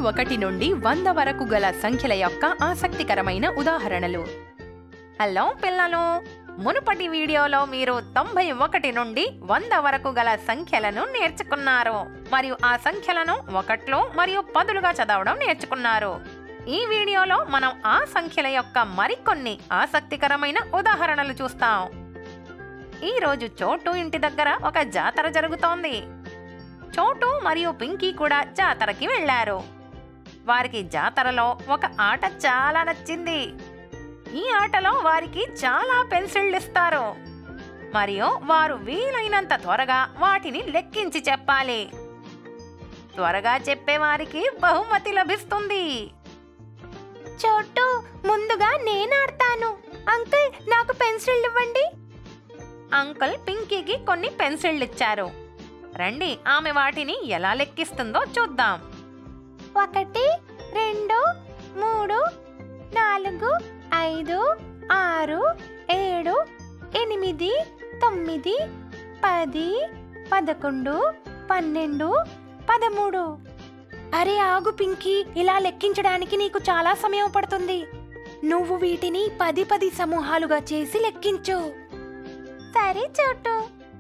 ఒకటి నుండి వంద వరకు గల సంఖ్యల యొక్క ఆసక్తికరమైన ఉదాహరణలు హలో పిల్లలు మునుపటి వీడియోలో మీరు తొంభై ఒకటి నుండి వంద వరకు గల సంఖ్యలను నేర్చుకున్నారు మరియు ఆ సంఖ్యలను ఒకట్లు మరియు పదులుగా చదవడం నేర్చుకున్నారు ఈ వీడియోలో మనం ఆ సంఖ్యల యొక్క మరికొన్ని ఆసక్తికరమైన ఉదాహరణలు చూస్తాం ఈ రోజు చోటు ఇంటి దగ్గర ఒక జాతర జరుగుతోంది చోటు మరియు పింకీ కూడా జాతరకి వెళ్ళారు వారికి జాతరలో ఒక ఆట చాలా నచ్చింది ఈ ఆటలో వారికి చాలా పెన్సిళ్ళు ఇస్తారు మరియు వారు వీలైనంత త్వరగా వాటిని లెక్కించి చెప్పాలి త్వరగా చెప్పే వారికి బహుమతి లభిస్తుంది చోటు ముందుగా నేను ఆడతాను అంకుల్ నాకు పెన్సిల్ ఇవ్వండి అంకుల్ పింకీకి కొన్ని పెన్సిళ్ళు ఇచ్చారు రండి ఆమె వాటిని ఎలా లెక్కిస్తుందో చూద్దాం ఒకటి రెండు మూడు నాలుగు ఐదు ఆరు ఏడు ఎనిమిది తొమ్మిది పది పదకొండు పన్నెండు పదమూడు అరే ఆగు పింకీ ఇలా లెక్కించడానికి నీకు చాలా సమయం పడుతుంది నువ్వు వీటిని పది పది సమూహాలుగా చేసి లెక్కించు సరే చోటు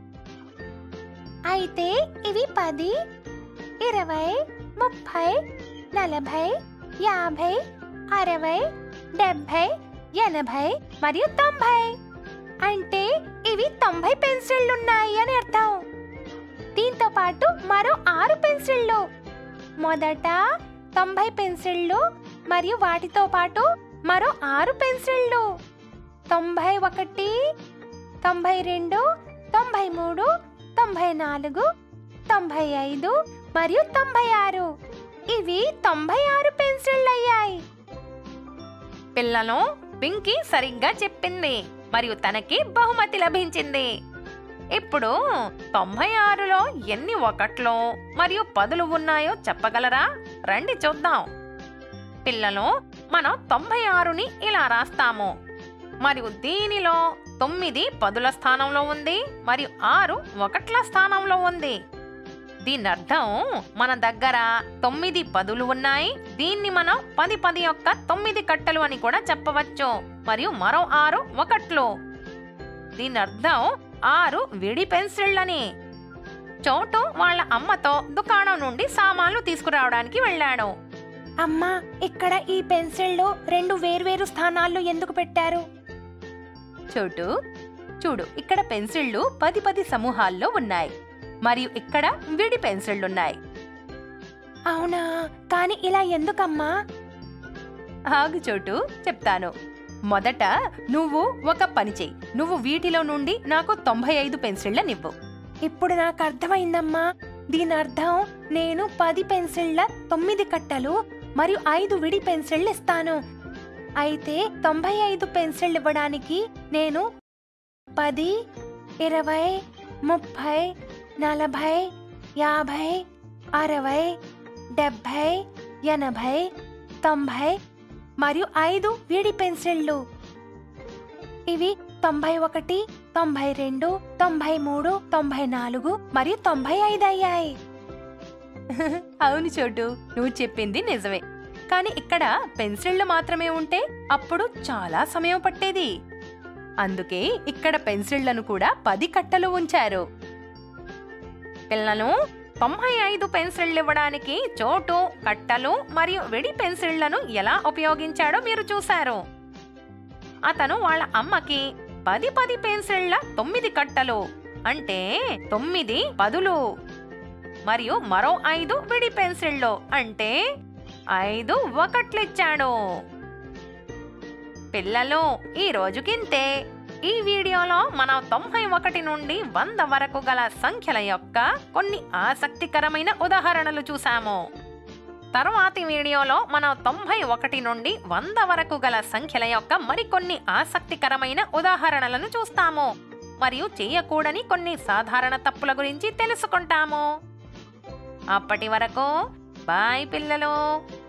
అయితే ఇవి పది ఇరవై ముప్పై నలభై యాభై అరవై డెబ్భై ఎనభై మరియు తొంభై అంటే ఇవి తొంభై పెన్సిళ్ళున్నాయి అని అర్థం దీంతో పాటు మరో ఆరు పెన్సిళ్ళు మొదట తొంభై పెన్సిళ్ళు మరియు వాటితో పాటు మరో ఆరు పెన్సిళ్ళు తొంభై ఒకటి తొంభై రెండు తొంభై మూడు తొంభై నాలుగు తొంభై ఐదు మరియు తొంభై ఆరు ఇవి తొంభై ఆరు పెన్సిళ్ళు అయ్యాయి పిల్లలు పింకీ సరిగ్గా చెప్పింది మరియు తనకి బహుమతి లభించింది ఇప్పుడు తొంభై ఆరులో ఎన్ని ఒకట్లు మరియు పదులు ఉన్నాయో చెప్పగలరా రండి చూద్దాం పిల్లలు మనం తొంభై ఆరుని ఇలా రాస్తాము మరియు దీనిలో తొమ్మిది పదుల స్థానంలో ఉంది మరియు ఆరు ఒకట్ల స్థానంలో ఉంది దీని అర్థం మన దగ్గర తొమ్మిది పదులు ఉన్నాయి దీన్ని మనం పది పది యొక్క తొమ్మిది కట్టలు అని కూడా చెప్పవచ్చు మరియు మరో ఆరు ఒకట్లు దీని అర్థం ఆరు విడి పెన్సిళ్ళని చోటు వాళ్ళ అమ్మతో దుకాణం నుండి సామాన్లు తీసుకురావడానికి వెళ్ళాడు అమ్మా ఇక్కడ ఈ పెన్సిళ్ళు రెండు వేర్వేరు స్థానాల్లో ఎందుకు పెట్టారు చోటు చూడు ఇక్కడ పెన్సిళ్ళు పది పది సమూహాల్లో ఉన్నాయి మరియు ఇక్కడ విడి పెన్సిళ్ళున్నాయి అవునా కానీ ఇలా ఎందుకమ్మా ఆగు చోటు చెప్తాను మొదట నువ్వు ఒక పని చెయ్యి నువ్వు వీటిలో నుండి నాకు తొంభై ఐదు పెన్సిళ్ళనివ్వు ఇప్పుడు నాకు అర్థమైందమ్మా దీని అర్థం నేను పది పెన్సిళ్ల తొమ్మిది కట్టలు మరియు ఐదు విడి పెన్సిళ్ళు ఇస్తాను అయితే తొంభై ఐదు పెన్సిళ్ళు ఇవ్వడానికి నేను పది ఇరవై ముప్పై నలభై యాభై అరవై డెబ్భై ఎనభై తొంభై మరియు ఐదు విడి పెన్సిళ్ళు ఇవి తొంభై ఒకటి తొంభై రెండు తొంభై మూడు తొంభై నాలుగు మరియు తొంభై ఐదు అయ్యాయి అవును చోటు నువ్వు చెప్పింది నిజమే కానీ ఇక్కడ పెన్సిళ్ళు మాత్రమే ఉంటే అప్పుడు చాలా సమయం పట్టేది అందుకే ఇక్కడ పెన్సిళ్లను కూడా పది కట్టలు ఉంచారు పిల్లలు తొంభై ఐదు పెన్సిళ్ళు ఇవ్వడానికి చోటు కట్టలు మరియు విడి పెన్సిళ్లను ఎలా ఉపయోగించాడో మీరు చూశారు అతను వాళ్ళ అమ్మకి పది పది పెన్సిళ్ల తొమ్మిది కట్టలు అంటే తొమ్మిది పదులు మరియు మరో ఐదు విడి పెన్సిళ్ళు అంటే ఐదు ఒకట్లిచ్చాడు పిల్లలు ఈ రోజుకింతే ఈ వీడియోలో మనం తొంభై ఒకటి నుండి వంద వరకు గల సంఖ్యల యొక్క కొన్ని ఆసక్తికరమైన ఉదాహరణలు చూసాము తర్వాతి వీడియోలో మనం తొంభై ఒకటి నుండి వంద వరకు గల సంఖ్యల యొక్క మరికొన్ని ఆసక్తికరమైన ఉదాహరణలను చూస్తాము మరియు చేయకూడని కొన్ని సాధారణ తప్పుల గురించి తెలుసుకుంటాము అప్పటి వరకు బాయ్ పిల్లలు